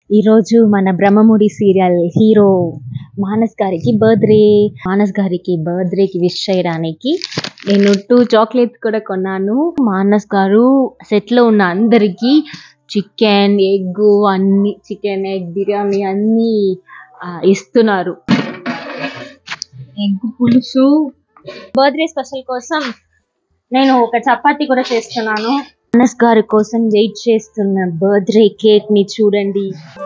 ఈరోజు మన Brahmamudi serial hero Manas గారికి బర్త్డే మానస్ గారికి బర్త్డేకి విష్ చేయడానికి నేను టూ చాక్లెట్స్ కూడా కొన్నాను మానస్ గారు సెట్ లో ఉన్న అందరికి చికెన్ ఎగ్ అన్ని చికెన్ ఎగ్ బిర్యానీ అన్ని ఆ, ఇస్తున్నారు ఎగ్ పులుసు బర్త్డే స్పెషల్ కోసం నేను ఒక చపాతీ కూడా చేస్తున్నాను మానస్ గారి కోసం వెయిట్ చేస్తున్న బర్త్డే కేక్ ని చూడండి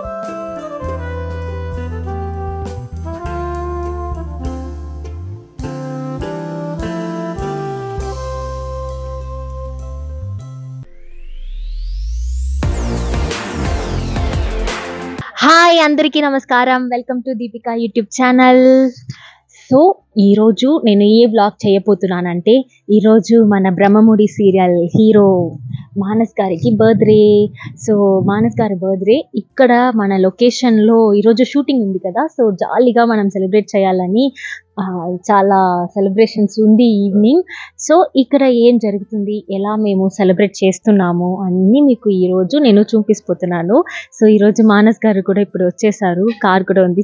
హాయ్ అందరికీ నమస్కారం welcome to Deepika YouTube channel so ఈరోజు నేను ఏ బ్లాగ్ చేయబోతున్నానంటే ఈరోజు మన బ్రహ్మముడి సీరియల్ హీరో మానస్ గారికి బర్త్డే సో మానస్ గారి బర్త్డే ఇక్కడ మన లొకేషన్లో ఈరోజు షూటింగ్ ఉంది కదా సో జాలీగా మనం సెలబ్రేట్ చేయాలని ఆ, చాలా సెలబ్రేషన్స్ ఉంది ఈవినింగ్ సో ఇక్కడ ఏం జరుగుతుంది ఎలా మేము సెలబ్రేట్ చేస్తున్నాము అన్నీ మీకు ఈరోజు నేను చూపిస్తుపోతున్నాను సో ఈరోజు మానస్ గారు కూడా ఇప్పుడు వచ్చేసారు కార్ కూడా ఉంది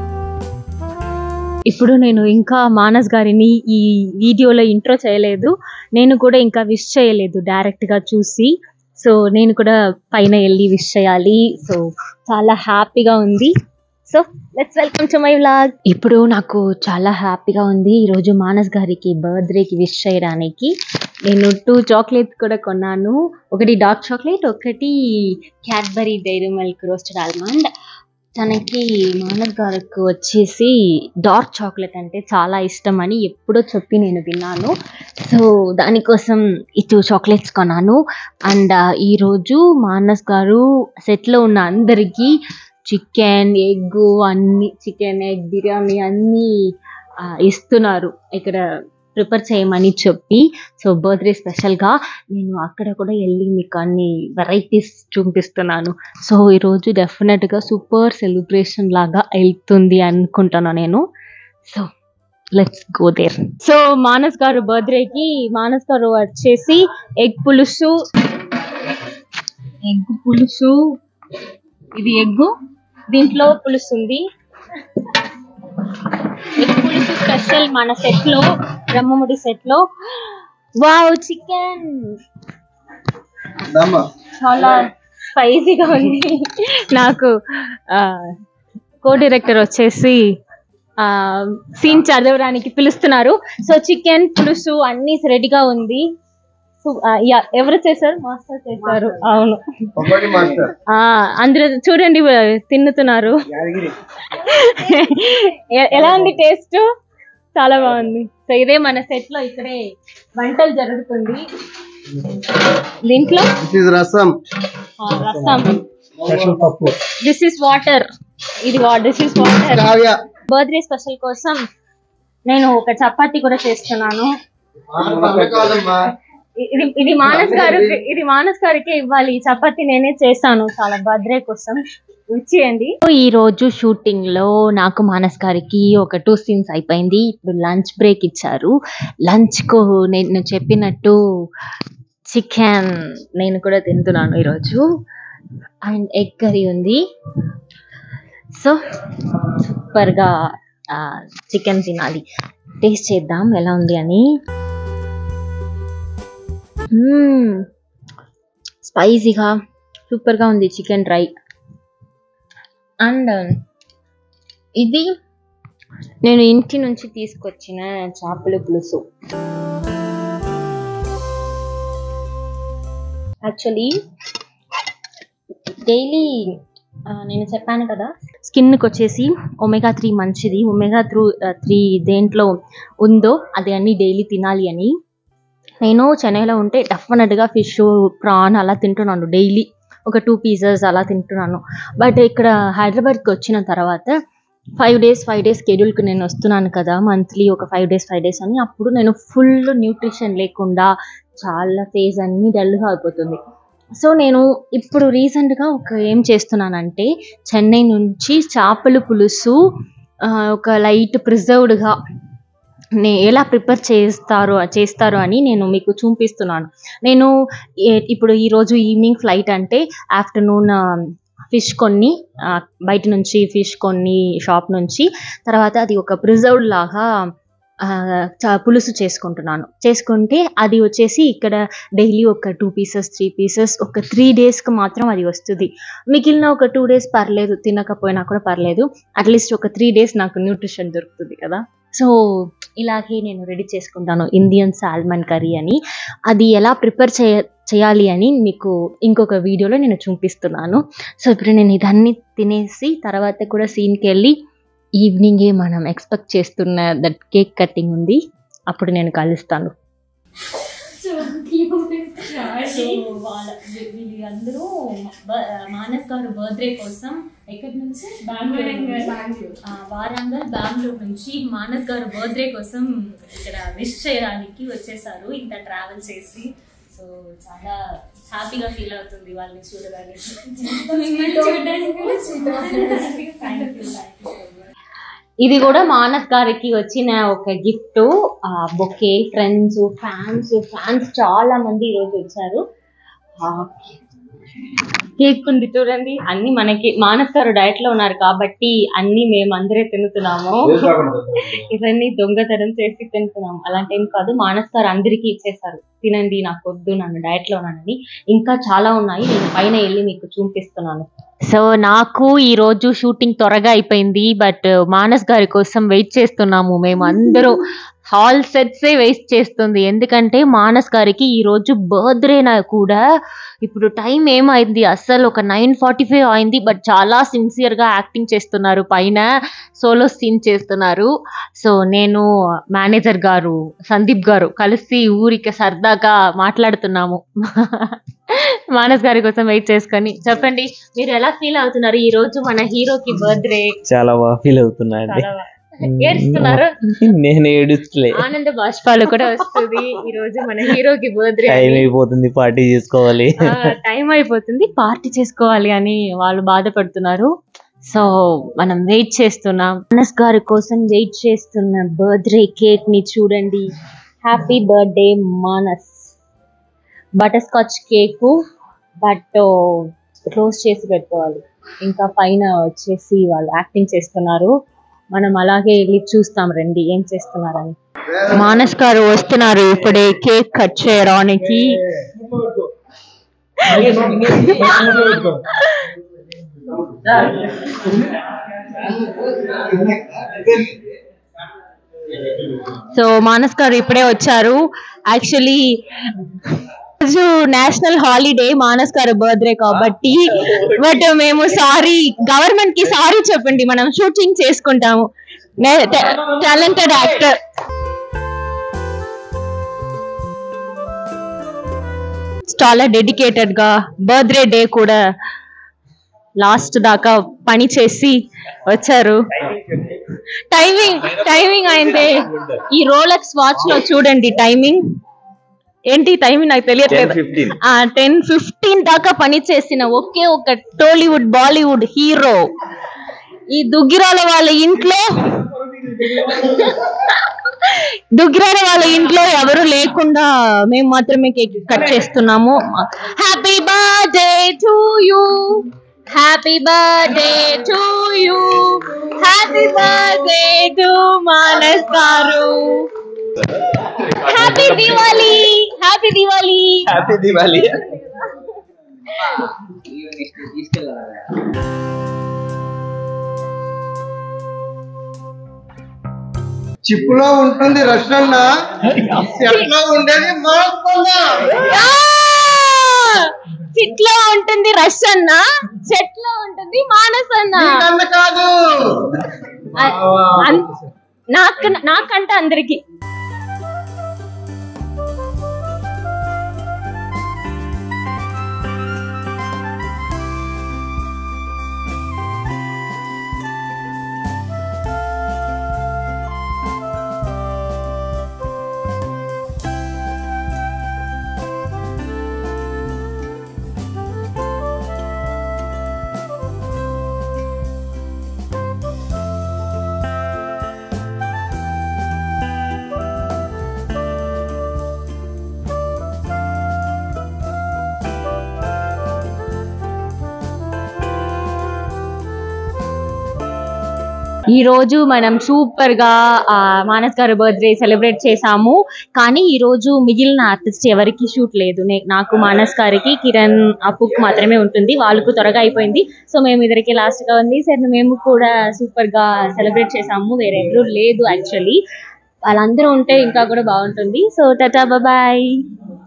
ఇప్పుడు నేను ఇంకా మానస్ గారిని ఈ వీడియోలో ఇంట్రో చేయలేదు నేను కూడా ఇంకా విష్ చేయలేదు డైరెక్ట్ గా చూసి సో నేను కూడా పైన వెళ్ళి విష్ చేయాలి సో చాలా హ్యాపీగా ఉంది so let's welcome to my vlog ఇప్పుడు నాకు చాలా హ్యాపీగా ఉంది ఈరోజు మానస్ గారికి బర్త్డేకి విష్ చేయడానికి నేను టూ చాక్లెట్స్ కూడా కొన్నాను ఒకటి డార్క్ చాక్లెట్ ఒకటి Cadbury Dairy Milk roasted almond తనకి మానస్ గారికి వచ్చేసి డార్క్ చాక్లెట్ అంటే చాలా ఇష్టం అని ఎప్పుడో చెప్పి నేను విన్నాను సో దానికోసం ఈ టూ చాక్లెట్స్ కొన్నాను అండ్ ఈరోజు మానస్ గారు సెట్లో ఉన్న అందరికీ చికెన్ ఎగ్ అన్ని చికెన్ ఎగ్ బిర్యానీ అన్ని ఆ, ఇస్తున్నారు ఇక్కడ ప్రిపేర్ చేయమని చెప్పి సో బర్త్డే స్పెషల్గా నేను అక్కడ కూడా వెళ్ళి మీకు అన్ని వెరైటీస్ చూపిస్తున్నాను సో ఈరోజు డెఫినెట్గా సూపర్ సెలబ్రేషన్ లాగా వెళ్తుంది అనుకుంటున్నాను నేను so let's go there so Manas గారు బర్త్డేకి మానస్ గారు వచ్చేసి ఎగ్ పులుసు ఎగ్ పులుసు ఇది ఎగ్గు దీంట్లో పులుసు ఉంది ఎగ్ పులుసు స్పెషల్ మన సెట్ లో బ్రహ్మముడి సెట్ లో వావ్ చికెన్ చాలా స్పైసీగా ఉంది నాకు కో డైరెక్టర్ వచ్చేసి సీన్ చదవడానికి పిలుస్తున్నారు సో చికెన్ పులుసు అన్ని రెడీగా ఉంది సో యా ఎవరు చేశారు మాస్టర్ చేశారు అవును ఒకటి మాస్టర్ ఆ అందరూ చూడండి తిన్నుతున్నారు ఎ- ఎలా ఉంది టేస్ట్ చాలా బాగుంది సో ఇదే మన సెట్ లో ఇక్కడే వంటలు జరుగుతుంది దీంట్లో దిస్ ఇస్ రసం ఆ, రసం స్పెషల్ పప్పు దిస్ ఇస్ వాటర్ ఇది this is water Kavya birthday special కోసం నేను ఒక చపాతీ కూడా చేస్తున్నాను కాదమ్మా ఇ- ఇది ఇది మానస్ గారికి ఇది మానస్ గారికి ఇవ్వాలి ఈ చపాతీ నేనే చేస్తాను చాలా బర్త్డే కోసం ఇచ్చేయండి ఈ రోజు షూటింగ్ లో నాకు మానస్ గారికి ఒక టూ సీన్స్ అయిపోయింది ఇప్పుడు లంచ్ బ్రేక్ ఇచ్చారు లంచ్ కు నేను చెప్పినట్టు చికెన్ నేను కూడా తింటున్నాను ఈరోజు అండ్ ఎగ్ కర్రీ ఉంది సో సూపర్గా చికెన్ తినాలి టేస్ట్ చేద్దాం ఎలా ఉంది అని స్పైసీగా సూపర్గా ఉంది చికెన్ డ్రై అండ్ ఇది నేను ఇంటి నుంచి తీసుకొచ్చిన చేపల పులుసు యాక్చువల్లీ డైలీ నేను చెప్పాను కదా స్కిన్కి వచ్చేసి ఒమేగా త్రీ మంచిది ఒమేగా త్రూ త్రీ దేంట్లో ఉందో అది అన్ని డైలీ తినాలి అని నేను చెన్నైలో ఉంటే డెఫినెట్గా ఫిష్ ప్రాన్ అలా తింటున్నాను డైలీ ఒక టూ పీసెస్ అలా తింటున్నాను బట్ ఇక్కడ హైదరాబాద్కి వచ్చిన తర్వాత ఫైవ్ డేస్ ఫైవ్ డేస్ స్కెడ్యూల్కి నేను వస్తున్నాను కదా మంత్లీ ఒక ఫైవ్ డేస్ ఫైవ్ డేస్ అని అప్పుడు నేను ఫుల్ న్యూట్రిషన్ లేకుండా చాలా ఫేస్ అన్ని డల్గా అయిపోతుంది సో నేను ఇప్పుడు రీసెంట్గా ఒక ఏం చేస్తున్నానంటే చెన్నై నుంచి చేపల పులుసు ఆ, ఒక లైట్ ప్రిజర్వ్డ్గా నే ఎలా ప్రిపేర్ చేస్తారు చేస్తారు అని నేను మీకు చూపిస్తున్నాను నేను ఏ- ఇప్పుడు ఈరోజు ఈవినింగ్ ఫ్లైట్ అంటే ఆఫ్టర్నూన్ ఫిష్ కొన్ని ఆ, బయట నుంచి ఫిష్ కొన్ని షాప్ నుంచి తర్వాత అది ఒక ప్రిజర్వ్డ్ లాగా ఆ, చ- పులుసు చేసుకుంటున్నాను చేసుకుంటే అది వచ్చేసి ఇక్కడ డైలీ ఒక టూ పీసెస్ త్రీ పీసెస్ ఒక త్రీ డేస్కి మాత్రం అది వస్తుంది మిగిలిన ఒక టూ డేస్ పర్లేదు తినకపోయినా కూడా పర్లేదు అట్లీస్ట్ ఒక త్రీ డేస్ నాకు న్యూట్రిషన్ దొరుకుతుంది కదా సో ఇలాగే నేను రెడీ చేసుకుంటాను ఇండియన్ సాల్మన్ కర్రీ అని అది ఎలా ప్రిపేర్ చేయ చేయాలి అని మీకు ఇంకొక వీడియోలో నేను చూపిస్తున్నాను సో ఇప్పుడు నేను ఇదన్నీ తినేసి తర్వాత కూడా సీన్కి వెళ్ళి ఈవినింగే మనం ఎక్స్పెక్ట్ చేస్తున్న దట్ కేక్ కటింగ్ ఉంది అప్పుడు నేను కలుస్తాను సో వాళ్ళ వీళ్ళందరూ మానస్ గారు బర్త్డే కోసం ఎక్కడి నుంచి ఆ, వారంగల్ బెంగళూరు నుంచి మానస్ గారు బర్త్డే కోసం ఇక్కడ విష్ చేయడానికి వచ్చేసారు ఇంత ట్రావెల్ చేసి సో చాలా హ్యాపీగా ఫీల్ అవుతుంది వాళ్ళని చూడగానే మిమ్మల్ని చూడడానికి కూడా Thank you, thank you so much. ఇది కూడా మానస్ గారికి వచ్చిన ఒక gift bouquet friends fans fans చాలా మంది ఈరోజు వచ్చారు కేక్ ఉంది చూడండి అన్ని మనకి మానస్ గారు డయట్ లో ఉన్నారు కాబట్టి అన్ని మేము అందరే తింటున్నాము ఇవన్నీ దొంగతనం చేసి తింటున్నాం అలాంటి ఏం కాదు మానస్ గారు అందరికీ ఇచ్చేసారు తినండి నాకు వద్దు నన్ను డయట్ లో ఉన్నానని ఇంకా చాలా ఉన్నాయి నేను పైన వెళ్ళి మీకు చూపిస్తున్నాను సో నాకు ఈ రోజు షూటింగ్ త్వరగా అయిపోయింది బట్ మానస్ గారి కోసం వెయిట్ చేస్తున్నాము మేము అందరూ హాల్ సెట్సే వేస్ట్ చేస్తుంది ఎందుకంటే మానస్ గారికి ఈ రోజు బర్త్డే కూడా ఇప్పుడు టైం ఏమైంది అస్సలు ఒక నైన్ ఫార్టీ ఫైవ్ అయింది బట్ చాలా సిన్సియర్గా యాక్టింగ్ చేస్తున్నారు పైన సోలో సీన్ చేస్తున్నారు సో నేను మేనేజర్ గారు సందీప్ గారు కలిసి ఊరికి సరదాగా మాట్లాడుతున్నాము మానస్ గారి కోసం వెయిట్ చేసుకొని చెప్పండి మీరు ఎలా ఫీల్ అవుతున్నారు ఈ రోజు మన హీరోకి బర్త్డే చాలా బాగా ఫీల్ అవుతున్నా అండి చాలా బా- ఏడుస్తున్నారు నేను ఏడుస్తలే ఆనంద బాష్పాలు కూడా వస్తుంది ఈ రోజు మన హీరోకి బర్త్డే టైం అయిపోతుంది పార్టీ చేసుకోవాలి టైం అయిపోతుంది పార్టీ చేసుకోవాలి అని వాళ్ళు బాధపడుతున్నారు సో మనం వెయిట్ చేస్తున్నాం మనస్ గారి కోసం వెయిట్ చేస్తున్న బర్త్డే కేక్ ని చూడండి happy birthday Manas butterscotch cake but close చేసి పెట్టుకోవాలి ఇంకా పైన వచ్చేసి వాళ్ళు యాక్టింగ్ చేస్తున్నారు మనం అలాగే వెళ్ళి చూస్తాం రండి ఏం చేస్తున్నారని మానస్ గారు వస్తున్నారు ఇప్పుడే కేక్ కట్ చేయడానికి సో మానస్ గారు ఇప్పుడే వచ్చారు యాక్చువల్లీ రోజు నేషనల్ హాలిడే మానస్ గారు బర్త్డే కాబట్టి బట్ మేము సారీ గవర్నమెంట్ కి సారీ చెప్పండి మనం షూటింగ్ చేసుకుంటాము టాలెంటెడ్ యాక్టర్ చాలా డెడికేటెడ్ గా బర్త్డే డే కూడా లాస్ట్ దాకా పని చేసి వచ్చారు టైమింగ్ టైమింగ్ అయితే ఈ రోలక్స్ వాచ్ లో చూడండి టైమింగ్ ఏంటి టైమింగ్ నాకు తెలియట్లేదు ఆ టెన్ ఫిఫ్టీన్ దాకా పని చేసిన ఒకే ఒక టాలీవుడ్ బాలీవుడ్ హీరో ఈ దుగ్గిరాల వాళ్ళ ఇంట్లో దుగ్గిరాల వాళ్ళ ఇంట్లో ఎవరు లేకుండా మేము మాత్రమే కేక్ కట్ చేస్తున్నాము happy birthday to you happy birthday to you happy birthday to Manas గారు happy Diwali happy Diwali happy Diwali చిప్పులో ఉంటుంది రష్ణ చెట్లో ఉండేది మానకొండ చిట్లో ఉంటుంది రష్ అన్న చెట్లో ఉంటుంది మానస్ అన్న నీకన్నా కాదు అన్- నాకు నాకంటే అందరికి ఈ రోజు మనం సూపర్ గా ఆ, మానస్ గారి బర్త్డే సెలబ్రేట్ చేసాము కానీ ఈ రోజు మిగిలిన ఆర్టిస్ట్ ఎవరికి షూట్ లేదు నే- నాకు మానస్ గారికి కిరణ్ అప్పుకు మాత్రమే ఉంటుంది వాళ్ళకు త్వరగా అయిపోయింది సో మేము ఇద్దరికి లాస్ట్ గా ఉంది సరే మేము కూడా సూపర్ గా సెలబ్రేట్ చేసాము వేరే ఎవరు లేదు యాక్చువల్లీ వాళ్ళందరూ ఉంటే ఇంకా కూడా బాగుంటుంది సో టాటా బాయ్